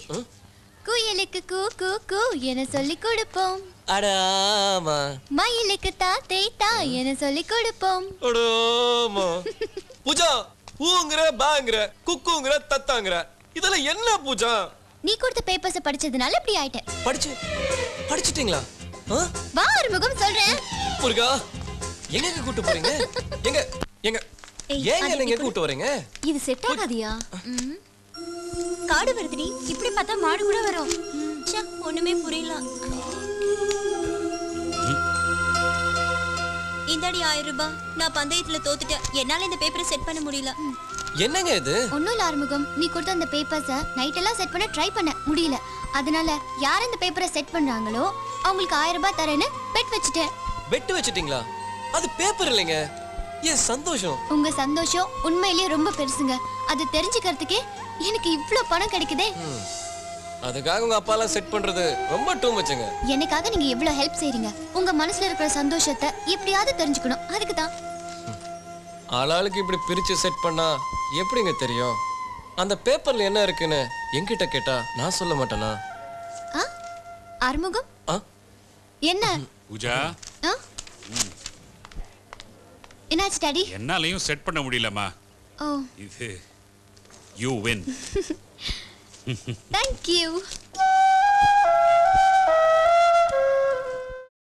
குயிலுக்கு கூ கூ கூ என சொல்லி கொடுப்போம் அட ஆமா மயிலுக்கு தா தேய் தா என சொல்லி கொடுப்போம் அட ஆமா பூஜா ஊங்கிற பாங்கிற குக்குங்கிற தத்தாங்கிற இதெல்லாம் என்ன பூஜா நீ கொடுத்த பேப்பர்ஸ் படிச்சதுனால இப்படி ஆயிட்டேன் படிச்சு படிச்சிட்டீங்களா ஆ? வா அறுமுகம் சொல்றேன் முருகா எங்க கூட்டு போறீங்க எங்க எங்க ஏய், ஏங்க அது நீங்க இப்படி கூட்டு வரீங்க இது செட் ஆகாதியா காடு வருதுடி இப்படி பார்த்தா மாடு கூட வரும் ச்சே, ஒண்ணுமே புரியல இந்தாடி ஆயிரம் ரூபாய் நான் பந்தயத்துல தோத்துட்டேன் என்னால இந்த பேப்பரை செட் பண்ண முடியல என்னங்க இது ஒன்னும் இல்ல ஆறுமுகம் நீ கொடுத்த அந்த பேப்பர்ஸ நைட் எல்லாம் செட் பண்ண ட்ரை பண்ண முடியல அதனால யார் இந்த பேப்பரை செட் பண்றாங்களோ அவங்களுக்கு ஆயிரம் ரூபாய் தரேன்னு பெட் வச்சுட்டேன் வெட்டு வச்சிட்டீங்களா அது பேப்பர் இல்லைங்க ஏன் சந்தோஷம் உங்க சந்தோஷம் உண்மையிலேயே ரொம்ப பெருசுங்க அது தெரிஞ்சுக்கிறதுக்கே எனக்கு இவ்ளோ பணம் கிடைக்குதே ம். அதுக்காக உங்க அப்பாலாம் செட் பண்றது ரொம்ப டூ மச்சுங்க எனக்காக நீங்க எவ்வளவு ஹெல்ப் செய்றீங்க உங்க மனசுல இருக்கிற சந்தோஷத்தை எப்படியாவது தெரிஞ்சுக்கணும் அதுக்கு தான் ஆளாளுக்கு இப்படி பிரிச்சு செட் பண்ணா எப்படிங்க தெரியும் அந்த பேப்பர்ல என்ன இருக்குன்னு என்கிட்ட கேட்டா நான் சொல்ல மாட்டேனா ஆ அறுமுகம் ஆ? என்ன பூஜா ஆ? என்னாச்சு டாடி என்னாலையும் செட் பண்ண முடியலம்மா ஓ இது யூ வின் தேங்க் யூ